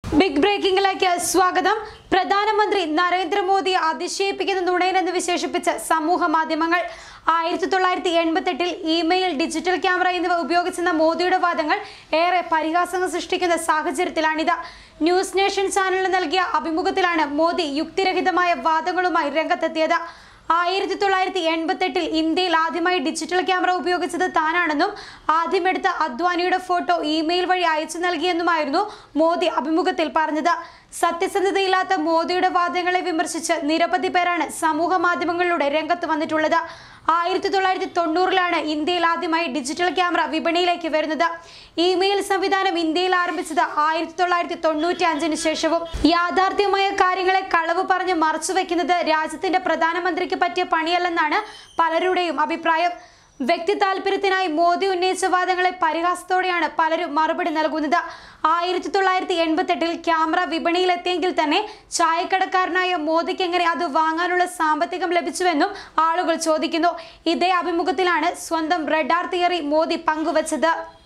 big ബ്രേക്കിംഗിലേക്ക് സ്വാഗതം പ്രധാനമന്ത്രി നരേന്ദ്രമോദി അതിശയിപ്പിക്കുന്ന നുണയനെന്ന് വിശേഷിപ്പിച്ച് സമൂഹ മാധ്യമങ്ങൾ ആയിരത്തി തൊള്ളായിരത്തി എൺപത്തെട്ടിൽ ഇമെയിൽ ഡിജിറ്റൽ ക്യാമറ എന്നിവ ഉപയോഗിച്ചെന്ന മോദിയുടെ വാദങ്ങൾ ഏറെ പരിഹാസങ്ങൾ സൃഷ്ടിക്കുന്ന സാഹചര്യത്തിലാണിത് ന്യൂസ് നേഷൻ ചാനലിന് നൽകിയ അഭിമുഖത്തിലാണ് മോദി യുക്തിരഹിതമായ വാദങ്ങളുമായി രംഗത്തെത്തിയത് ആയിരത്തി തൊള്ളായിരത്തി എൺപത്തെട്ടിൽ ഇന്ത്യയിൽ ആദ്യമായി ഡിജിറ്റൽ ക്യാമറ ഉപയോഗിച്ചത് താനാണെന്നും ആദ്യമെടുത്ത അദ്വാനിയുടെ ഫോട്ടോ ഇമെയിൽ വഴി അയച്ചു നൽകിയെന്നുമായിരുന്നു മോദി അഭിമുഖത്തിൽ പറഞ്ഞത് സത്യസന്ധതയില്ലാത്ത മോദിയുടെ വാദങ്ങളെ വിമർശിച്ച് നിരവധി പേരാണ് സമൂഹ മാധ്യമങ്ങളിലൂടെ രംഗത്ത് വന്നിട്ടുള്ളത് ആയിരത്തി തൊള്ളായിരത്തി തൊണ്ണൂറിലാണ് ഇന്ത്യയിൽ ആദ്യമായി ഡിജിറ്റൽ ക്യാമറ വിപണിയിലേക്ക് വരുന്നത് ഇമെയിൽ സംവിധാനം ഇന്ത്യയിൽ ആരംഭിച്ചത് ആയിരത്തി തൊള്ളായിരത്തി തൊണ്ണൂറ്റി അഞ്ചിന് ശേഷവും യാഥാർത്ഥ്യമായ കാര്യങ്ങളെ കളവ് പറഞ്ഞ് മറച്ചുവെക്കുന്നത് രാജ്യത്തിന്റെ പ്രധാനമന്ത്രിക്ക് പറ്റിയ പണിയല്ലെന്നാണ് പലരുടെയും അഭിപ്രായം വ്യക്തി താല്പര്യത്തിനായി മോദി ഉന്നയിച്ച വാദങ്ങളെ പരിഹാസത്തോടെയാണ് പലരും മറുപടി നൽകുന്നത് ആയിരത്തി തൊള്ളായിരത്തി എൺപത്തെട്ടിൽ ക്യാമറ വിപണിയിലെത്തിയെങ്കിൽ തന്നെ ചായക്കടക്കാരനായ മോദിക്ക് എങ്ങനെ അത് വാങ്ങാനുള്ള സാമ്പത്തികം ലഭിച്ചുവെന്നും ആളുകൾ ചോദിക്കുന്നു ഇതേ അഭിമുഖത്തിലാണ് സ്വന്തം റഡാർ തിയറി മോദി പങ്കുവച്ചത്